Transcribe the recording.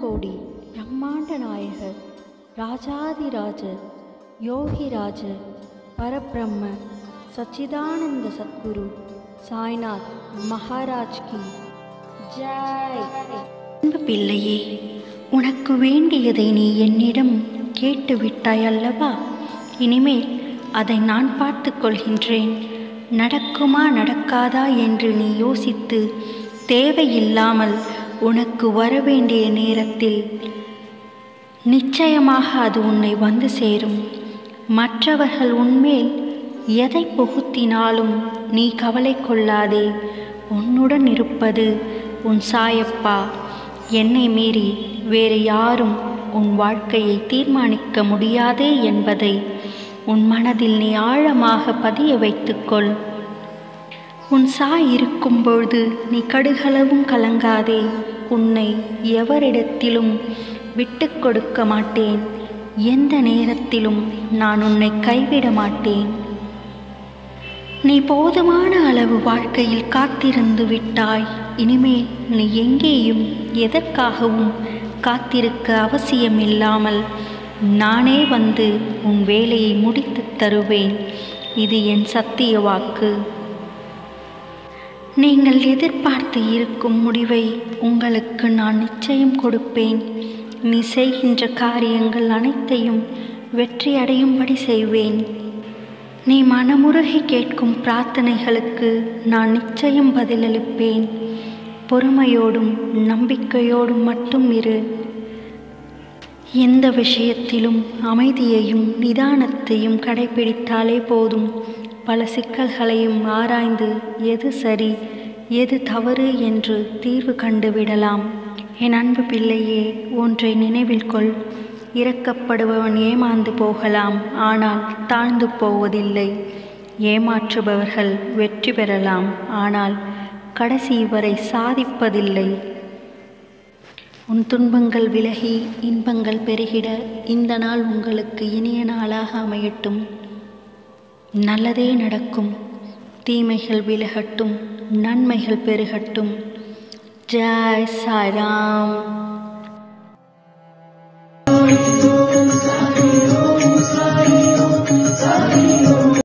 அனந்தகோடி பிரம்மாண்ட நாயகர் ராஜாதிராஜ யோகிராஜ பரபிரம்ம சச்சிதானந்த சத்குரு சாய்நாத் மகாராஜ் கி ஜெய் அன்பு பிள்ளையே உனக்கு வேண்டியதை நீ என்னிடம் கேட்டு விட்டாய் அல்லவா இனிமேல் அதை நான் பார்த்து கொள்கின்றேன் நடக்குமா நடக்காதா என்று நீ யோசித்து தேவையில்லாமல் உனக்கு வரவேண்டிய நேரத்தில் நிச்சயமாக அது உன்னை வந்து சேரும் மற்றவர்கள் உன்மேல் எதை புகுத்தினாலும் நீ கவலை கொள்ளாதே உன்னுடன் இருப்பது உன் சாயப்பா என்னை மீறி வேறு யாரும் உன் வாழ்க்கையை தீர்மானிக்க முடியாதே என்பதை உன் மனதில் நீ ஆழமாக பதிய வைத்துக்கொள் உன் சாய் இருக்கும் பொழுது நீ கடுகளவும் கலங்காதே உன்னை எவரிடத்திலும் விட்டு கொடுக்க மாட்டேன் எந்த நேரத்திலும் நான் உன்னை கைவிட மாட்டேன் நீ போதுமான அளவு வாழ்க்கையில் காத்திருந்து விட்டாய் இனிமேல் நீ எங்கேயும் எதற்காகவும் காத்திருக்க அவசியமில்லாமல் நானே வந்து உன் வேலையை முடித்துத் தருவேன் இது என் சத்திய வாக்கு நீங்கள் எதிர்பார்த்து இருக்கும் முடிவை உங்களுக்கு நான் நிச்சயம் கொடுப்பேன் நீ செய்கின்ற காரியங்கள் அனைத்தையும் வெற்றி அடையும்படி செய்வேன் நீ மனமுருகி கேட்கும் பிரார்த்தனைகளுக்கு நான் நிச்சயம் பதிலளிப்பேன் பொறுமையோடும் நம்பிக்கையோடும் மட்டும் இரு எந்த விஷயத்திலும் அமைதியையும் நிதானத்தையும் கடைபிடித்தாலே போதும் பல சிக்கல்களையும் ஆராய்ந்து எது சரி எது தவறு என்று தீர்வு கண்டுவிடலாம் என் அன்பு பிள்ளையே ஒன்றை நினைவில் கொள் இறக்கப்படுபவன் ஏமாந்து போகலாம் ஆனால் தாழ்ந்து போவதில்லை ஏமாற்றுபவர்கள் வெற்றி பெறலாம் ஆனால் கடைசி வரை சாதிப்பதில்லை உன் துன்பங்கள் விலகி இன்பங்கள் பெருகிட இந்த நாள் உங்களுக்கு இனிய நாளாக அமையட்டும் நல்லதே நடக்கும் தீமைகள் விலகட்டும் நன்மைகள் பெருகட்டும் ஜெய் சாய்ராம்